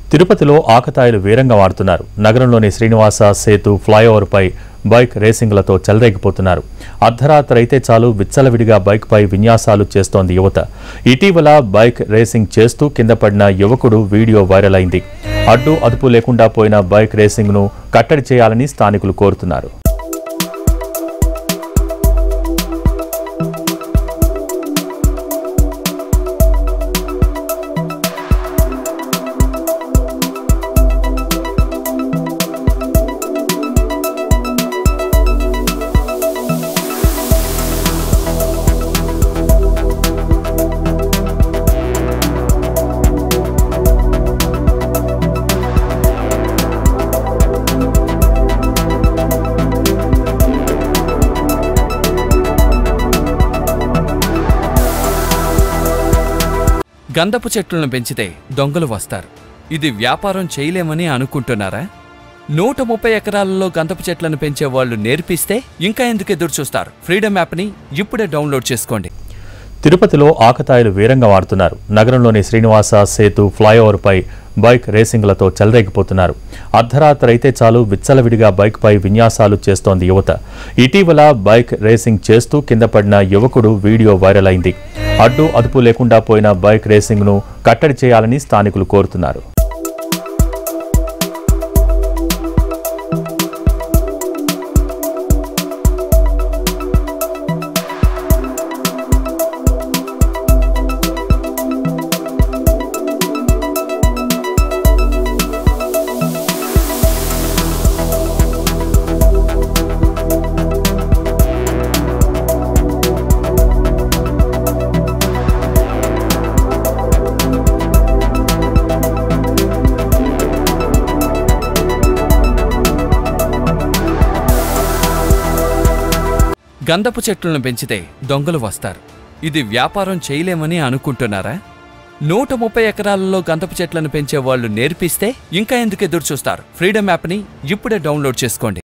తిరుపతిలో ఆకతాయిలు వీరంగా వాడుతున్నారు నగరంలోని శ్రీనివాస సేతు ఫ్లైఓవర్పై బైక్ రేసింగ్లతో చెలరేగిపోతున్నారు అర్ధరాత్రి అయితే చాలు విచ్చలవిడిగా బైక్పై విన్యాసాలు చేస్తోంది యువత ఇటీవల బైక్ రేసింగ్ చేస్తూ కింద పడిన యువకుడు వీడియో వైరల్ అయింది అడ్డు అదుపు లేకుండా పోయిన బైక్ రేసింగ్ను కట్టడి చేయాలని స్థానికులు కోరుతున్నారు గంధపు చెట్లను పెంచితే దొంగలు వస్తారు ఇది వ్యాపారం చేయలేమని అనుకుంటున్నారా నూట ముప్పై ఎకరాలలో గంధపు చెట్లను పెంచే వాళ్ళు నేర్పిస్తే ఇంకా ఎందుకు ఎదురు చూస్తారు ఫ్రీడమ్ యాప్ని ఇప్పుడే డౌన్లోడ్ చేసుకోండి తిరుపతిలో ఆకతాయిలు వీరంగా వాడుతున్నారు నగరంలోని శ్రీనివాస సేతు ఫ్లైఓవర్పై బైక్ రేసింగ్లతో చెలరేగిపోతున్నారు అర్ధరాత్రి అయితే చాలు విచ్చలవిడిగా బైక్పై విన్యాసాలు చేస్తోంది యువత ఇటీవల బైక్ రేసింగ్ చేస్తూ కింద పడిన యువకుడు వీడియో వైరల్ అయింది అడ్డు అదుపు లేకుండా పోయిన బైక్ రేసింగ్ను కట్టడి చేయాలని స్థానికులు కోరుతున్నారు గంధపు చెట్లను పెంచితే దొంగలు వస్తారు ఇది వ్యాపారం చేయలేమని అనుకుంటున్నారా నూట ముప్పై ఎకరాలలో గంధపు చెట్లను పెంచే వాళ్ళు నేర్పిస్తే ఇంకా ఎందుకు ఎదురు చూస్తారు ఫ్రీడమ్ యాప్ని ఇప్పుడే డౌన్లోడ్ చేసుకోండి